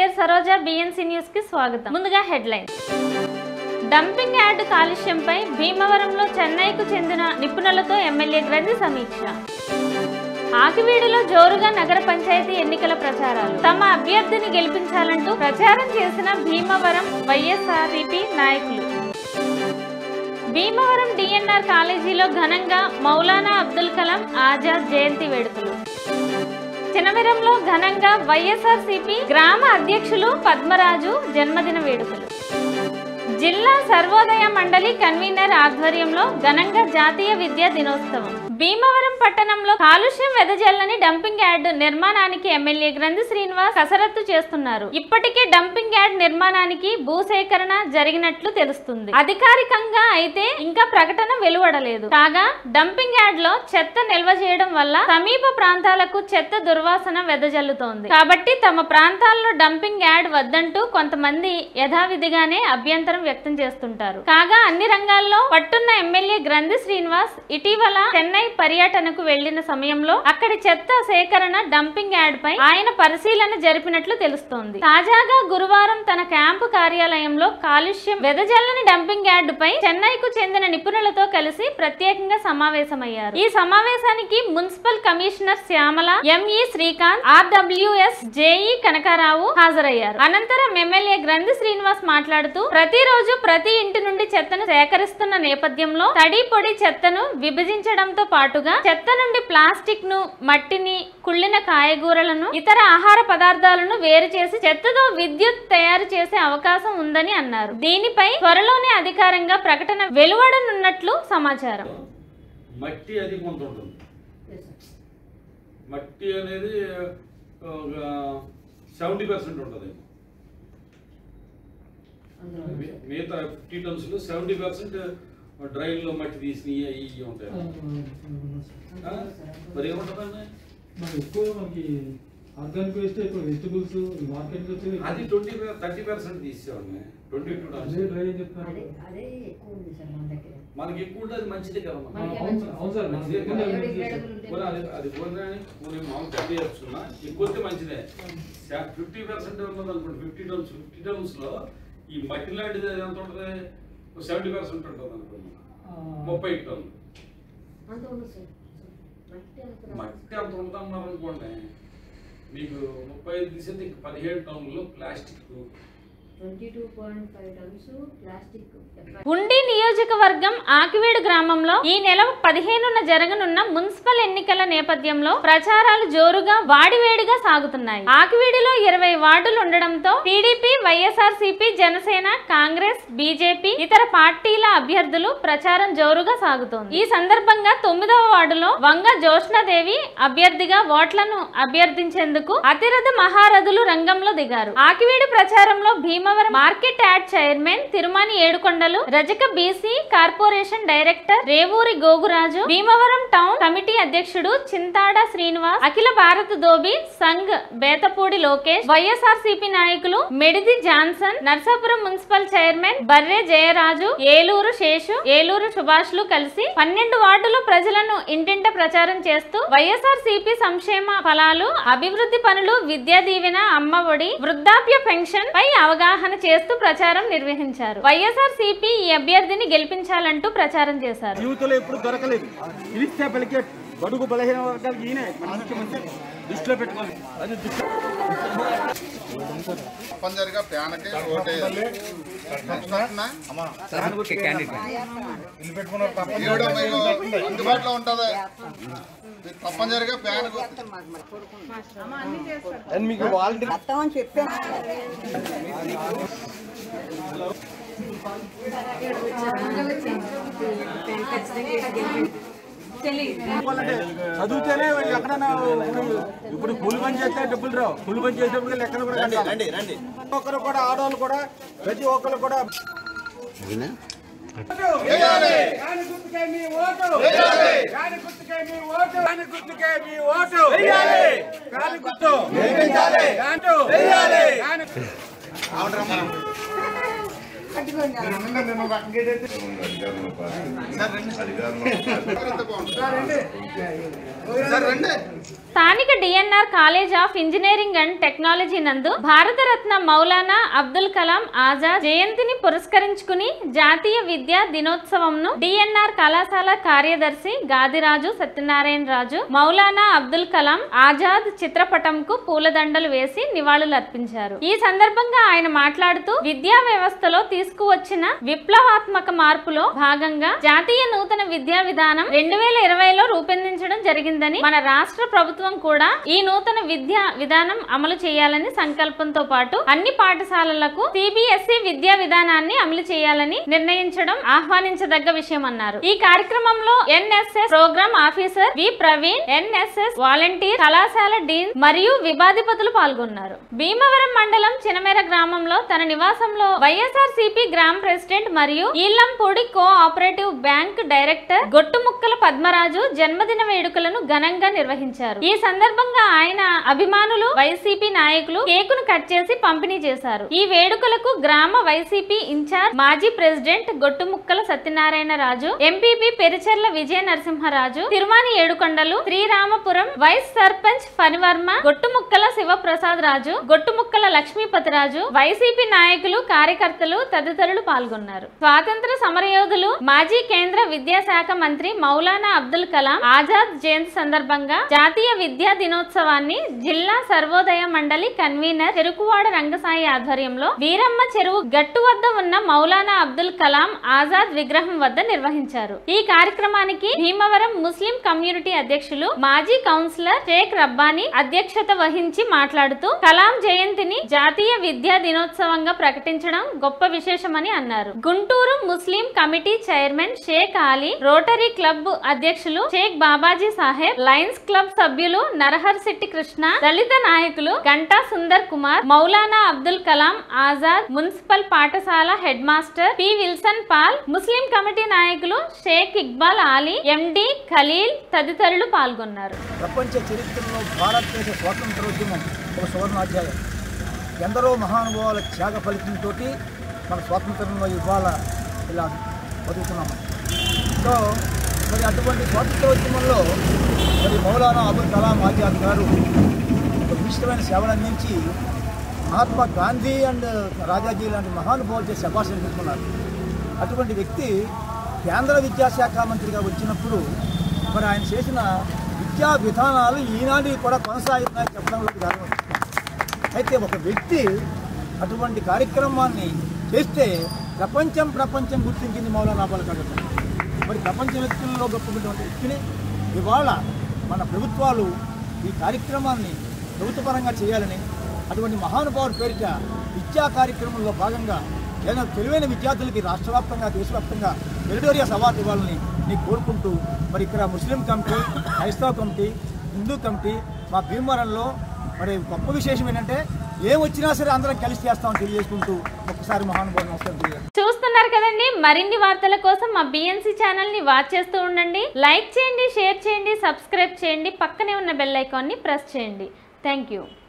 పేరు Saroja BNC news కి స్వాగతం ముందుగా హెడ్లైన్స్ డంపింగ్ యార్డ్ కాలుష్యంపై భీమవరంలో చెన్నైకు చెందిన నిపుణులతో ఎమ్మెల్యే గ్రంథి సమీక్ష ఆకివీడులో జోరుగా నగర పంచాయతీ ఎన్నికల ప్రచారాలు తమ అభ్యర్థిని గెలిపించాలంటూ ప్రచారం చేసిన భీమవరం వైఎస్ఆర్సీపీ నాయకులు భీమవరం డిఎన్ఆర్ కాలేజీలో ఘనంగా మౌలానా అబ్దుల్ కలాం ఆజాద్ జయంతి వేడుకలు చినవరంలో ఘనంగా వైఎస్ఆర్సీపీ గ్రామ అధ్యక్షులు పద్మరాజు జన్మదిన వేడుకలు జిల్లా సర్వోదయ మండలి కన్వీనర్ ఆధ్వర్యంలో ఘనంగా జాతీయ విద్యా దినోత్సవం భీమవరం పట్టణంలో కాలుష్యం వెదజల్లని డంపింగ్ యార్డ్ నిర్మాణానికి ఎమ్మెల్యే గ్రంథి శ్రీనివాస్ కసరత్తు చేస్తున్నారు ఇప్పటికే డంపింగ్ యార్డ్ నిర్మాణానికి భూసేకరణ జరిగినట్లు తెలుస్తుంది అధికారికంగా అయితే ఇంకా ప్రకటన వెలువడలేదు కాగా డంపింగ్ యార్డ్ లో చెత్త నిల్వ చేయడం వల్ల సమీప ప్రాంతాలకు చెత్త దుర్వాసన వెదజల్లుతోంది కాబట్టి తమ ప్రాంతాల్లో డంపింగ్ యార్డ్ వద్దంటూ కొంతమంది యథావిధిగానే అభ్యంతరం వ్యక్తం చేస్తుంటారు కాగా అన్ని రంగాల్లో పట్టున్న ఎమ్మెల్యే గ్రంథి శ్రీనివాస్ ఇటీవల చెన్నై పర్యటనకు వెళ్లిన సమయంలో అక్కడి చెత్త సేకరణ డంపింగ్ యార్డ్ పై ఆయన పరిశీలన జరిపినట్లు తెలుస్తోంది తాజాగా గురువారం తన క్యాంపు కార్యాలయంలో కాలుష్యం వెదజల్లని డంపింగ్ యార్డ్ పై చెన్నైకు చెందిన నిపుణులతో కలిసి ప్రత్యేకంగా సమావేశమయ్యారు ఈ సమావేశానికి municipal commissioner Shyamala ME Srikanth RWS JE Kanakarao హాజరయ్యారు అనంతరం ఎమ్మెల్యే గ్రంథి శ్రీనివాస్ మాట్లాడుతూ ప్రతిరోజు ప్రతి ఇంటి నుండి చెత్తను సేకరిస్తున్న నేపథ్యంలో తడి పొడి చెత్తను విభజించడంతో పాటుగా చెత్త నుండి ప్లాస్టిక్ ను మట్టిని కుళ్ళిన కాయగూరలను ఇతర ఆహార పదార్థాలను వేరు చేసి చెత్తతో విద్యుత్ తయారు చేసే అవకాశం ఉందని అన్నారు దీనిపై త్వరలోనే అధికారంగా ప్రకటన వెలువడనున్నట్లు సమాచారం మట్టి అది కొంత ఉంటుంది మట్టి అనేది సెవెంటీ పర్సెంట్ ఉంటుంది మి- మిగతా ఫిఫ్టీ టన్స్లో సెవెంటీ పర్సెంట్ డ్రైన్లో మట్టి తీసి ఇవి ఉంటాయి ఆ? మరి ఏముంటుందండి మనకి ఎక్కువ మనకి ఆర్గానిక్ వేస్ట్ ఇప్పుడు వెజిటబుల్స్ మార్కెట్ వచ్చేది అది ట్వంటీ థర్టీ పర్సెంట్ తీసేవాడిని ట్వంటీ టూ అదే డ్రై అని చెప్తున్నారు అదే అదే ఎక్కువ ఉంది సార్ మన దగ్గర మనకి ఎక్కువ ఉంటే అది మంచిదే కదా ఆ, మనకి. అవును సార్, అవును సార్ మనకి మంచిదే ఎక్కువ కదా. use చేస్తాం. పోనీ అది అది పోనీ పోనీ మామూలు పెద్ద చేస్తున్నా ఎక్కువ వస్తే మంచిదే ఫిఫ్టీ పర్సెంట్ ఉన్నది అనుకోండి ఫిఫ్టీ టన్స్ ఫిఫ్టీ టన్స్ లో ఈ మట్టి లాంటిది ఎంత ఉంటుంది సెవెంటీ పర్సెంట్ ఉంటుంది అనుకోండి ఆ, ముప్పై టన్నులు అంత ఉంది సార్ మట్టి అంత రాదు. మట్టి అంత ఉందన్నారు అనుకోండి మీకు ముప్పై ఐదు తీసేది ఇంక పదిహేడు టన్నులు plastic twenty two point five tons plastic ఉండి నియోజకవర్గం ఆకివీడు గ్రామంలో ఈ నెల పదిహేనున జరగనున్న మున్సిపల్ ఎన్నికల నేపథ్యంలో ప్రచారాలు జోరుగా వాడివేడిగా సాగుతున్నాయి ఆకివీడిలో ఇరవై వార్డులు ఉండడంతో TDP YSRCP Janasena Congress BJP ఇతర పార్టీల అభ్యర్థులు ప్రచారం జోరుగా సాగుతోంది ఈ సందర్భంగా తొమ్మిదవ వార్డులో వంగ జోష్ణాదేవి అభ్యర్థిగా ఓట్లను అభ్యర్థించేందుకు అతిరథ మహారథులు రంగంలో దిగారు ఆకివీడు ప్రచారంలో Bhimavaram market yard chairman Tirumani Yedukondalu Rajaka BC corporation director Revuri Goguraju Bhimavaram town committee అధ్యక్షుడు చింతాడ శ్రీనివాస్ అఖిల భారత దోబి సంఘ్ బేతపూడి లోకేష్ వైఎస్ఆర్ నాయకులు Medidi Johnson Narsapuram municipal chairman Barre Jayaraju Eluru Seshu Eluru సుభాష్లు కలిసి పన్నెండు వార్డుల ప్రజలను ఇంటింట ప్రచారం చేస్తూ వైఎస్ఆర్ సిపి సంక్షేమ ఫలాలు అభివృద్ధి పనులు విద్యా దీవెన అమ్మ ఒడి వృద్ధాప్య పెన్షన్ పై అవగాహన చేస్తూ ప్రచారం నిర్వహించారు వైఎస్ఆర్ సిపి ఈ అభ్యర్థిని గెలిపించాలంటూ ప్రచారం చేశారు జీవితంలో ఎప్పుడు దొరకలేదు పిలిస్తే పలికే బడుగు బలహీన వర్గాలకు ఈయనే మన ముఖ్యమంత్రి దృష్టిలో పెట్టుకోవాలి అది దృష్టి తప్పనిసరిగా ప్యాన్కి ఓటేయాలి తప్పకుండా ఏడో మీకు అందుబాటులో ఉంటుంది మీరు తప్పనిసరిగా ప్యాన్ అండ్ మీకు వాలంటీర్ చదివితేనే ఎక్కడైనా ఇప్పుడు ఇప్పుడు కూలి పని చేస్తే డబ్బులు రావు కూలి పని చేసేప్పుడు ఎక్కడ కూడా రండి రండి ఒక్కరు కూడా ఆడవాళ్ళు కూడా ప్రతి ఒక్కరు కూడా కాని గుర్తుకే మీ ఓటు కాని గుర్తుకే మీ ఓటు కాని గుర్తుకే మీ ఓటు కాని గుర్తు కాని కాని మీరు ఉండండి, నేను ఒక రకంగా ఏంటంటే- ఎంత బాగుంటుంది. సార్ రండి స్థానిక DNR college of engineering and technology నందు భారతరత్న మౌలానా అబ్దుల్ కలాం ఆజాద్ జయంతిని పురస్కరించుకుని జాతీయ విద్యా దినోత్సవంను డిఎన్ఆర్ కళాశాల కార్యదర్శి గాదిరాజు సత్యనారాయణ రాజు మౌలానా అబ్దుల్ కలాం ఆజాద్ చిత్రపటంకు పూలదండలు వేసి నివాళులర్పించారు ఈ సందర్భంగా ఆయన మాట్లాడుతూ విద్యా వ్యవస్థలో తీసుకువచ్చిన విప్లవాత్మక మార్పులో భాగంగా జాతీయ నూతన విద్యా విధానం రెండు వేల ఇరవైలో రూపొందించడం జరిగిందని మన రాష్ట్ర ప్రభుత్వం కూడా ఈ నూతన విద్యా విధానం అమలు చేయాలని సంకల్పంతో పాటు అన్ని పాఠశాలలకు సిబిఎస్ఈ విద్యా విధానాన్ని అమలు చేయాలని నిర్ణయించడం ఆహ్వానించదగ్గ విషయం అన్నారు ఈ కార్యక్రమంలో NSS programme officer V Praveen NSS volunteer కళాశాల డీన్ మరియు విభాధిపతులు పాల్గొన్నారు భీమవరం మండలం చినమేర గ్రామంలో తన నివాసంలో వైఎస్ఆర్ సిపి గ్రామ ప్రెసిడెంట్ మరియు Ellampudi cooperative bank director Gottumukkala Padmaraju జన్మదిన వేడుకలను ఘనంగా నిర్వహించారు ఈ సందర్భంగా ఆయన అభిమానులు వైసీపీ నాయకులు కేకును కట్ చేసి పంపిణీ చేశారు ఈ వేడుకలకు గ్రామ వైసీపీ ఇన్ఛార్జ్ మాజీ president Gottumukkala Satyanarayana Raju MPP Pericherla Vijaya Narasimharaju Tirumani Yedukondalu Sriramapuram vice sarpanch Phanivarma Gottumukkala Sivaprasad Raju Gottumukkala Lakshmipathi Raju YCP నాయకులు కార్యకర్తలు తదితరులు పాల్గొన్నారు స్వాతంత్ర సమరయోధులు మాజీ కేంద్ర విద్యాశాఖ మంత్రి మౌలానా అబ్దుల్ కలాం ఆజాద్ జయంతి సందర్భంగా జాతీయ విద్యా దినోత్సవాన్ని జిల్లా సర్వోదయ మండలి కన్వీనర్ చెరుకువాడ రంగసాయి ఆధ్వర్యంలో వీరమ్మ చెరువు గట్టు వద్ద ఉన్న మౌలానా అబ్దుల్ కలాం ఆజాద్ విగ్రహం వద్ద నిర్వహించారు ఈ కార్యక్రమానికి భీమవరం ముస్లిం కమ్యూనిటీ అధ్యక్షులు మాజీ కౌన్సిలర్ షేక్ రబ్బానీ అధ్యక్షత వహించి మాట్లాడుతూ కలాం జయంతిని జాతీయ విద్యా దినోత్సవంగా ప్రకటించడం గొప్ప విశేషమని అన్నారు Guntur Muslim committee chairman Sheikh Ali Rotary club అధ్యక్షులు షేక్ బాబాజీ సాహెబ్ లయన్స్ క్లబ్ సభ్యులు నరహర్ శెట్టి కృష్ణ దళిత నాయకులు గంటా సుందర్ కుమార్ మౌలానా అబ్దుల్ కలాం ఆజాద్ మున్సిపల్ పాఠశాల head master P Wilson Paul Muslim committee నాయకులు షేక్ ఇక్బాల్ ఆలీ ఎండి ఖలీల్ తదితరులు పాల్గొన్నారు ప్రపంచ చరిత్రలో భారతదేశ స్వాతంత్రోద్యమం ఒక సువర్ణాధ్యాయం ఎందరో మహానుభావుల త్యాగ ఫలితంతో మన స్వాతంత్రంలో ఇవాళ ఇలా బతుకుతున్నాము సో మరి అటువంటి స్వాతంత్రోద్యమంలో మరి మౌలానా అబుల్ కలాం ఆజాద్ గారు ఒక విశిష్టమైన సేవలు అందించి మహాత్మా గాంధీ అండ్ రాజాజీ లాంటి మహానుభావులతో శభాష్ అనిపించుకున్నారు అటువంటి వ్యక్తి కేంద్ర విద్యాశాఖ మంత్రిగా వచ్చినప్పుడు మరి ఆయన చేసిన విద్యా విధానాలు ఈనాటికి కూడా కొనసాగుతున్నాయని చెప్పడంలో కారణం అయితే ఒక వ్యక్తి అటువంటి కార్యక్రమాన్ని చేస్తే ప్రపంచం ప్రపంచం గుర్తించింది మౌలానా అబుల్ కలాం మరి ప్రపంచ వ్యక్తుల్లో గొప్పటువంటి వ్యక్తిని ఇవాళ మన ప్రభుత్వాలు ఈ కార్యక్రమాన్ని ప్రభుత్వపరంగా చేయాలని అటువంటి మహానుభావుడి పేరిట విద్యా కార్యక్రమంలో భాగంగా ఏదైనా తెలివైన విద్యార్థులకి రాష్ట్ర వ్యాప్తంగా దేశవ్యాప్తంగా మెరిటోరియస్ అవార్డు ఇవ్వాలని నేను కోరుకుంటూ మరి ఇక్కడ ముస్లిం కమిటీ క్రైస్తవ కమిటీ హిందూ కమిటీ మా భీమవరంలో మరి గొప్ప విశేషం ఏంటంటే ఏం వచ్చినా సరే అందరం కలిసి చేస్తామని తెలియజేసుకుంటూ ఒక్కసారి మహానుభావులు నమస్కారం తెలియజేస్తాం చూస్తున్నారు కదండి మరిన్ని వార్తల కోసం మా బిఎన్సి ఛానల్ ని వాచ్ చేస్తూ ఉండండి లైక్ చేయండి షేర్ చేయండి సబ్స్క్రైబ్ చేయండి పక్కనే ఉన్న బెల్ ఐకాన్ ని ప్రెస్ చేయండి థ్యాంక్ యూ